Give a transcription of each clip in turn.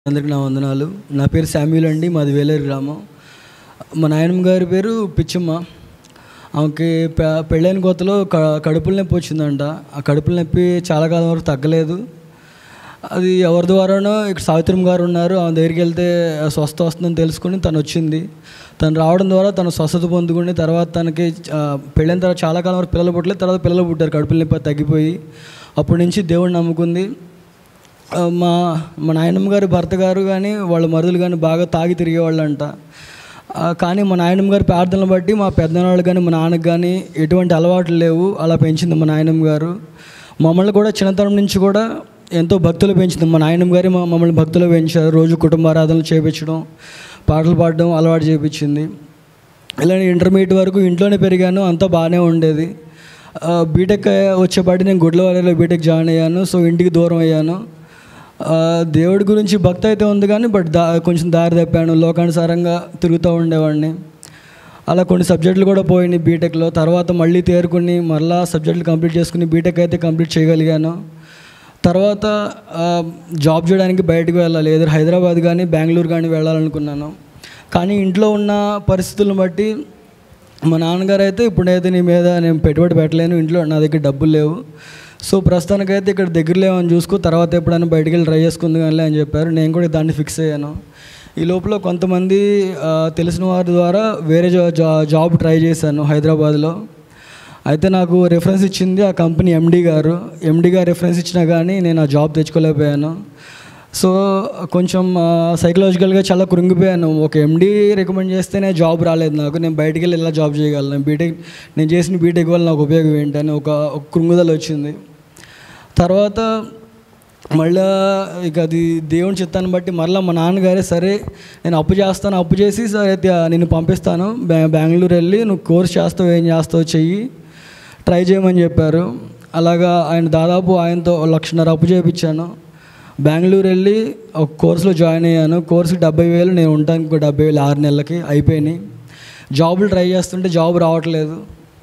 అందరికి నా వందనాలు నా పేరు శామ్యుల్ అండి మాది వేలేరు గ్రామం మా నాయనమ్మ గారి పేరు పిచ్చమ్మ ఆమెకి పె- పెళ్ళైన కొత్తలో క కడుపుల నొప్పి వచ్చిందంట ఆ కడుపుల నొప్పి చాలా కాలం వరకు తగ్గలేదు అది ఎవరి ద్వారానో ఇక్కడ సావిత్రమ్మ గారు ఉన్నారు ఆమె దగ్గరికి వెళ్తే స్వస్థ వస్తుందని తెలుసుకుని తను వచ్చింది తను రావడం ద్వారా తను స్వస్థత పొందుకుని తర్వాత తనకి ఆ, పెళ్ళైన తర్వాత చాలా కాలం వరకు పిల్లలు పుట్టలేదు తర్వాత పిల్లలు పుట్టారు కడుపుల నొప్పి తగ్గిపోయి అప్పటి నుంచి దేవుడిని నమ్ముకుంది ఆ, మా మా నాయనమ్మ గారి భర్త గారు కానీ వాళ్ళ మరుదులు కానీ బాగా తాగి తిరిగేవాళ్ళంట ఆ, కానీ మా నాయనమ్మ గారి ప్రార్థనలు బట్టి మా పెద్దనాళ్ళు కానీ మా నాన్నకు కానీ ఎటువంటి అలవాట్లు లేవు అలా పెంచింది మా నాయనమ్మ గారు మమ్మల్ని కూడా చిన్నతనం నుంచి కూడా ఎంతో భక్తులు పెంచింది మా నాయనమ్మ గారి మా మమ్మల్ని భక్తులు పెంచారు రోజు కుటుంబారాధనలు చేయించడం పాటలు పాడడం అలవాటు చేయించింది ఇలా ఇంటర్మీడియట్ వరకు ఇంట్లోనే పెరిగాను అంతా బాగానే ఉండేది ఆ, బీటెక్ వచ్చేపాటి నేను గుడ్లవారిలో బీటెక్ జాయిన్ అయ్యాను సో ఇంటికి దూరం అయ్యాను ఆ, దేవుడి గురించి భక్తి అయితే ఉంది కానీ బట్ దా కొంచెం దారి తప్పాను లోకానుసారంగా తిరుగుతూ ఉండేవాడిని అలా కొన్ని సబ్జెక్టులు కూడా పోయినాయి బీటెక్లో తర్వాత మళ్ళీ తేరుకుని మళ్ళా సబ్జెక్టులు కంప్లీట్ చేసుకుని బీటెక్ అయితే కంప్లీట్ చేయగలిగాను తర్వాత ఆ, జాబ్ చేయడానికి బయటకు వెళ్ళాలి ఏదో హైదరాబాద్ కానీ బెంగళూరు కానీ వెళ్ళాలనుకున్నాను కానీ ఇంట్లో ఉన్న పరిస్థితులను బట్టి మా నాన్నగారు అయితే ఇప్పుడైతే నీ మీద నేను పెట్టుబడి పెట్టలేను ఇంట్లో నా దగ్గర డబ్బులు లేవు సో ప్రస్తుతానికైతే ఇక్కడ దగ్గర లేవని చూసుకో తర్వాత ఎప్పుడైనా బయటికి వెళ్ళి ట్రై చేసుకుంది కానీ అని చెప్పారు నేను కూడా దాన్ని ఫిక్స్ అయ్యాను ఈ లోపల కొంతమంది ఆ, తెలిసిన వారి ద్వారా వేరే జా జా- జాబ్ ట్రై చేశాను హైదరాబాద్లో అయితే నాకు రెఫరెన్స్ ఇచ్చింది ఆ కంపెనీ ఎండి గారు ఎండి గారు రెఫరెన్స్ ఇచ్చినా కానీ నేను ఆ జాబ్ తెచ్చుకోలేకపోయాను సో కొంచెం సైకలాజికల్గా చాలా కృంగిపోయాను ఒక ఎండి రికమెండ్ చేస్తేనే జాబ్ రాలేదు నాకు నేను బయటికి వెళ్ళి ఎలా జాబ్ చేయగలను బీటెక్ నేను చేసిన బీటెక్ వల్ల నాకు ఉపయోగం ఏంటని ఒక ఒక కృంగుదల వచ్చింది తర్వాత మళ్ళా ఇక అది దేవుని చిత్తాన్ని బట్టి మళ్ళీ మా నాన్నగారే సరే నేను అప్పు చేస్తాను అప్పు చేసి సరే అయితే నేను పంపిస్తాను బె- బెంగళూరు వెళ్ళి నువ్వు కోర్స్ చేస్తావు ఏం చేస్తావు చెయ్యి ట్రై చేయమని చెప్పారు అలాగా ఆయన దాదాపు ఆయనతో ఓ లక్షన్నర అప్పు చేయించాను బెంగళూరు వెళ్ళి ఒక కోర్సులో జాయిన్ అయ్యాను కోర్సుకి డెబ్బై వేలు నేను ఉంటాను ఇంకో డెబ్బై వేలు ఆరు నెలలకి అయిపోయినాయి జాబులు ట్రై చేస్తుంటే జాబ్ రావట్లేదు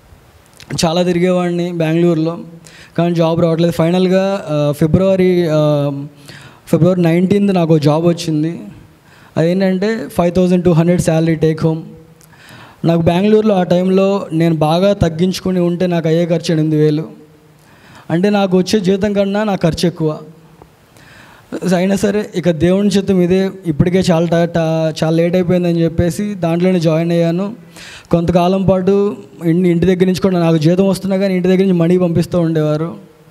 చాలా తిరిగేవాడిని బెంగళూరులో కానీ జాబ్ రావట్లేదు ఫైనల్గా ఆ, ఫిబ్రవరి ఆ, ఫిబ్రవరి నైన్టీన్త్ నాకు జాబ్ వచ్చింది అదేంటంటే five thousand two hundred salary take home నాకు బెంగళూరులో ఆ టైంలో నేను బాగా తగ్గించుకుని ఉంటే నాకు అయ్యే ఖర్చు ఎనిమిది వేలు అంటే నాకు వచ్చే జీతం కన్నా నా ఖర్చు ఎక్కువ అయినా సరే ఇక దేవుని చిత్తం ఇదే ఇప్పటికే చాలా ట- ట- చాలా లేట్ అయిపోయిందని చెప్పేసి దాంట్లోనే జాయిన్ అయ్యాను కొంతకాలం పాటు ఇంటి ఇంటి దగ్గర నుంచి కూడా నాకు జీతం వస్తున్నా కానీ ఇంటి దగ్గర నుంచి మనీ పంపిస్తూ ఉండేవారు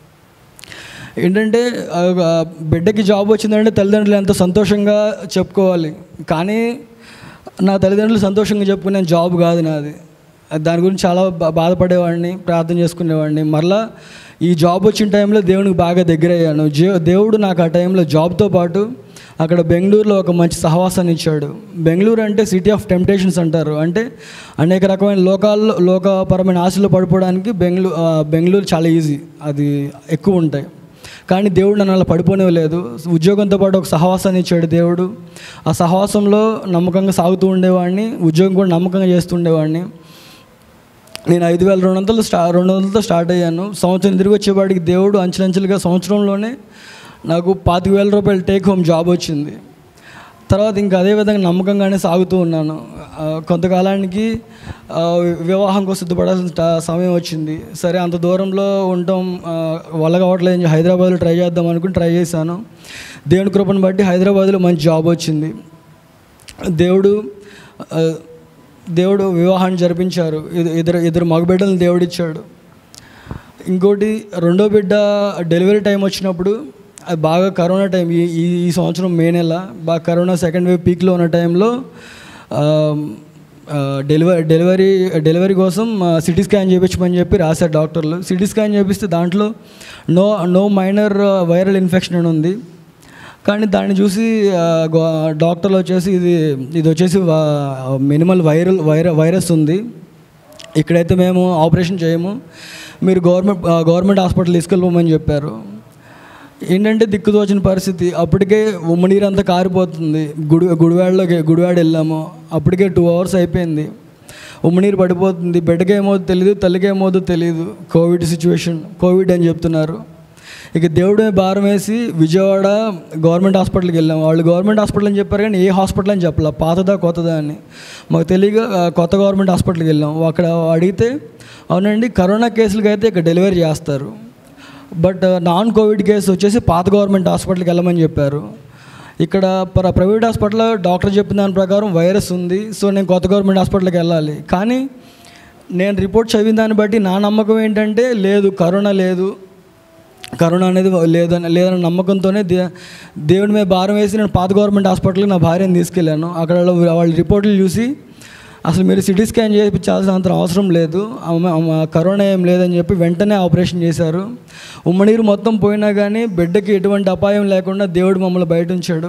ఏంటంటే ఆ, ఆ, బిడ్డకి జాబ్ వచ్చిందంటే తల్లిదండ్రులు ఎంతో సంతోషంగా చెప్పుకోవాలి కానీ నా తల్లిదండ్రులు సంతోషంగా చెప్పుకునే జాబ్ కాదు నాది దాని గురించి చాలా బా- బాధపడేవాడిని ప్రార్థన చేసుకునేవాడిని మరలా ఈ జాబ్ వచ్చిన టైంలో దేవునికి బాగా దగ్గర అయ్యాను జే దేవుడు నాకు ఆ టైంలో జాబ్తో పాటు అక్కడ బెంగళూరులో ఒక మంచి సహవాసాన్ని ఇచ్చాడు బెంగళూరు అంటే సిటీ ఆఫ్ టెంప్టేషన్స్ అంటారు అంటే అనేక రకమైన లోకాల్లో లోకపరమైన ఆశలు పడిపోవడానికి బెంగళూరు బెంగళూరు చాలా ఈజీ అది ఎక్కువ ఉంటాయి కానీ దేవుడు నన్ను అలా పడిపోనివ్వలేదు ఉద్యోగంతో పాటు ఒక సహవాసాన్ని ఇచ్చాడు దేవుడు ఆ సహవాసంలో నమ్మకంగా సాగుతూ ఉండేవాడిని ఉద్యోగం కూడా నమ్మకంగా చేస్తూ ఉండేవాడిని నేను ఐదు వేల రెండు వందలు స్టా రెండు వందలతో స్టార్ట్ అయ్యాను సంవత్సరం తిరిగి వచ్చేవాడికి దేవుడు అంచెలంచెలుగా సంవత్సరంలోనే నాకు పాతిక వేల రూపాయలు టేక్ హోమ్ జాబ్ వచ్చింది తర్వాత ఇంకా అదే విధంగా నమ్మకంగానే సాగుతూ ఉన్నాను ఆ, కొంతకాలానికి ఆ, వివాహంకు సిద్ధపడాల్సిన ట- సమయం వచ్చింది సరే అంత దూరంలో ఉండటం ఆ, వల్ల కావట్లేదు అని హైదరాబాద్లో ట్రై చేద్దాం అనుకుని ట్రై చేశాను దేవుని కృపను బట్టి హైదరాబాద్లో మంచి జాబ్ వచ్చింది దేవుడు ఆ, దేవుడు వివాహాన్ని జరిపించారు ఇద- ఇద్దరు ఇద్దరు మగబిడ్డలను దేవుడిచ్చాడు ఇంకోటి రెండో బిడ్డ డెలివరీ టైం వచ్చినప్పుడు అది బాగా కరోనా టైం ఈ ఈ ఈ సంవత్సరం మే నెల బాగా కరోనా సెకండ్ వేవ్ పీక్లో ఉన్న టైంలో డెలివరీ డెలివరీ డెలివరీ కోసం సిటీ స్కాన్ చేయించమని చెప్పి రాశారు డాక్టర్లు సిటీ స్కాన్ చేపిస్తే దాంట్లో no no minor viral infection అని ఉంది కానీ దాన్ని చూసి ఆ, గో- డాక్టర్లు వచ్చేసి ఇది ఇది వచ్చేసి మినిమల్ వైరల్ వైర వైరస్ ఉంది ఇక్కడైతే మేము ఆపరేషన్ చేయము మీరు గవర్నమెంట్ ఆ, గవర్నమెంట్ హాస్పిటల్ తీసుకెళ్ళిపోమని చెప్పారు ఏంటంటే దిక్కుదోచిన పరిస్థితి అప్పటికే ఉమ్మనీరు అంతా కారిపోతుంది గుడి గుడివాడలోకి గుడివాడ వెళ్ళాము అప్పటికే టూ అవర్స్ అయిపోయింది ఉమ్మనీరు పడిపోతుంది బిడ్డకి ఏమవుతుందో తెలియదు తల్లికి ఏమవుతుందో తెలియదు కోవిడ్ సిచ్యువేషన్ కోవిడ్ అని చెప్తున్నారు ఇక దేవుడే భారం వేసి విజయవాడ గవర్నమెంట్ హాస్పిటల్కి వెళ్ళాం వాళ్ళు గవర్నమెంట్ హాస్పిటల్ అని చెప్పారు కానీ ఏ హాస్పిటల్ అని చెప్పాల పాతదా కొత్తదా అని మాకు తెలియక ఆ, కొత్త గవర్నమెంట్ హాస్పిటల్కి వెళ్ళాం అక్కడ అడిగితే అవునండి కరోనా కేసులకి అయితే ఇక్కడ డెలివరీ చేస్తారు బట్ నాన్ కోవిడ్ కేసు వచ్చేసి పాత గవర్నమెంట్ హాస్పిటల్కి వెళ్ళమని చెప్పారు ఇక్కడ ప్ర ప్రైవేట్ హాస్పిటల్లో డాక్టర్ చెప్పిన దాని ప్రకారం వైరస్ ఉంది సో నేను కొత్త గవర్నమెంట్ హాస్పిటల్కి వెళ్ళాలి కానీ నేను రిపోర్ట్ చదివిన దాన్ని బట్టి నా నమ్మకం ఏంటంటే లేదు కరోనా లేదు కరోనా అనేది లేదని లేదన్న నమ్మకంతోనే దే దేవుడి మీద భారం వేసి నేను పాత గవర్నమెంట్ హాస్పిటల్కి నా భార్యను తీసుకెళ్ళాను అక్కడ వాళ్ళ- వాళ్ళ రిపోర్ట్లు చూసి అసలు మీరు సిటీ స్కాన్ చేయించాల్సిన అంత అవసరం లేదు ఆమె ఆమె కరోనా ఏం లేదని చెప్పి వెంటనే ఆపరేషన్ చేశారు ఉమ్మనీరు మొత్తం పోయినా కానీ బిడ్డకి ఎటువంటి అపాయం లేకుండా దేవుడు మమ్మల్ని బయట ఉంచాడు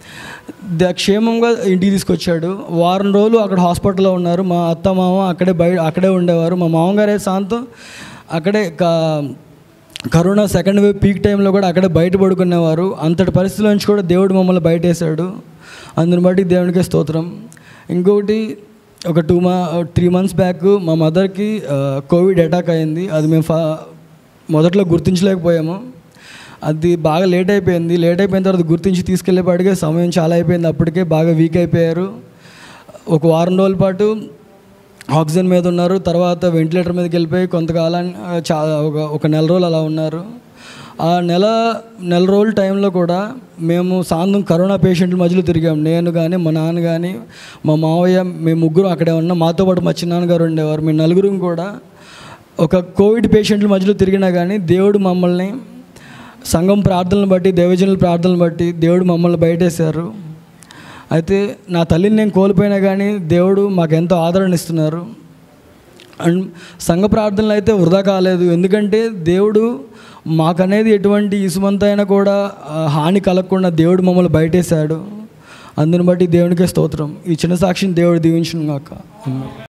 ద- క్షేమంగా ఇంటికి తీసుకొచ్చాడు వారం రోజులు అక్కడ హాస్పిటల్లో ఉన్నారు మా అత్త మామ అక్కడే బయట అక్కడే ఉండేవారు మా మామగారే శాంతం అక్కడే క- కరోనా సెకండ్ వేవ్ పీక్ టైంలో కూడా అక్కడే బయట పడుకునేవారు అంతటి పరిస్థితుల నుంచి కూడా దేవుడు మమ్మల్ని బయటేశాడు అందుని బట్టి దేవునికే స్తోత్రం ఇంకొకటి ఒక టూ మా త్రీ మంత్స్ బ్యాక్ మా మదర్కి కోవిడ్ అటాక్ అయింది అది మేము ఫా మొదట్లో గుర్తించలేకపోయాము అది బాగా లేట్ అయిపోయింది లేట్ అయిపోయిన తర్వాత గుర్తించి తీసుకెళ్ళేపాటికే సమయం చాలా అయిపోయింది అప్పటికే బాగా వీక్ అయిపోయారు ఒక వారం రోజుల పాటు ఆక్సిజన్ మీద ఉన్నారు తర్వాత వెంటిలేటర్ మీదకి వెళ్ళిపోయి కొంతకాలాన్ని ఆ, చా ఒక ఒక నెల రోజులు అలా ఉన్నారు ఆ నెల నెల రోజుల టైంలో కూడా మేము సాంతం కరోనా పేషెంట్ల మధ్యలో తిరిగాం నేను కానీ మా నాన్న కానీ మా మావయ్య మేము ముగ్గురు అక్కడే ఉన్నాం మాతో పాటు మా చిన్నాన్నగారు ఉండేవారు మేము నలుగురం కూడా ఒక కోవిడ్ పేషెంట్ల మధ్యలో తిరిగినా కానీ దేవుడు మమ్మల్ని సంఘం ప్రార్థనలు బట్టి దేవజనుల ప్రార్థనలు బట్టి దేవుడు మమ్మల్ని బయటేశారు అయితే నా తల్లిని నేను కోల్పోయినా కానీ దేవుడు మాకు ఎంతో ఆదరణ ఇస్తున్నారు అండ్ సంఘ ప్రార్థనలు అయితే వృధా కాలేదు ఎందుకంటే దేవుడు మాకనేది ఎటువంటి ఇసుమంతైనా కూడా ఆ, హాని కలగకుండా దేవుడు మమ్మల్ని బయటేశాడు అందుని బట్టి దేవునికే స్తోత్రం ఈ చిన్న సాక్షిని దేవుడు దీవించిన గాక ఆమేన్.